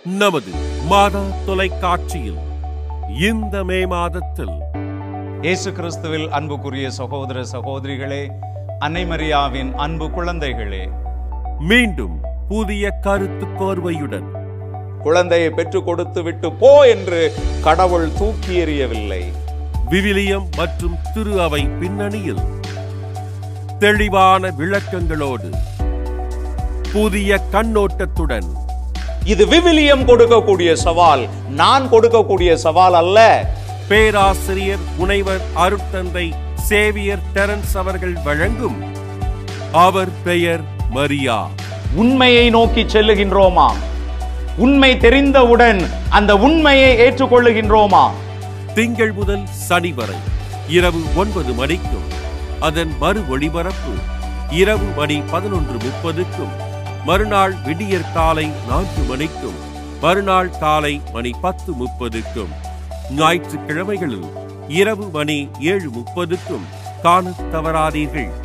நமது மாதா தொலைக்காட்சியில் இந்த மே மாதத்தில் இயேசு கிறிஸ்துவில் அன்புக்குரிய சகோதர சகோதரிகளே அன்னை மரியாவின் அன்பு குழந்தைகளே மீண்டும் புதிய கருத்து கோர்வையுடன் குழந்தையை பெற்றுக் கொடுத்து விட்டு போ என்று கடவுள் தூக்கி எறியவில்லை விவிலியம் மற்றும் திரு அவை பின்னணியில் தெளிவான விளக்கங்களோடு புதிய கண்ணோட்டத்துடன் இது விவிலியம் கொடுக்கக்கூடிய சவால் நான் கொடுக்கக்கூடிய சவால் அல்ல பேராசிரியர் முனைவர் அருட்தந்தை சேவியர் டெரன்ஸ் அவர்கள் வழங்கும் அவர் பெயர் மரியா உண்மையை நோக்கி செல்லுகின்றோமா உண்மை தெரிந்தவுடன் அந்த உண்மையை ஏற்றுக்கொள்ளுகின்றோமா திங்கள் முதல் சனி வரை இரவு ஒன்பது மணிக்கும் அதன் மறு ஒளிபரப்பு இரவு மணி பதினொன்று முப்பதுக்கும் மறுநாள் விடியற் காலை நான்கு மணிக்கும் மறுநாள் காலை மணி பத்து முப்பதுக்கும் ஞாயிற்றுக்கிழமைகளில் இரவு மணி ஏழு முப்பதுக்கும் காணத் தவறாதீர்கள்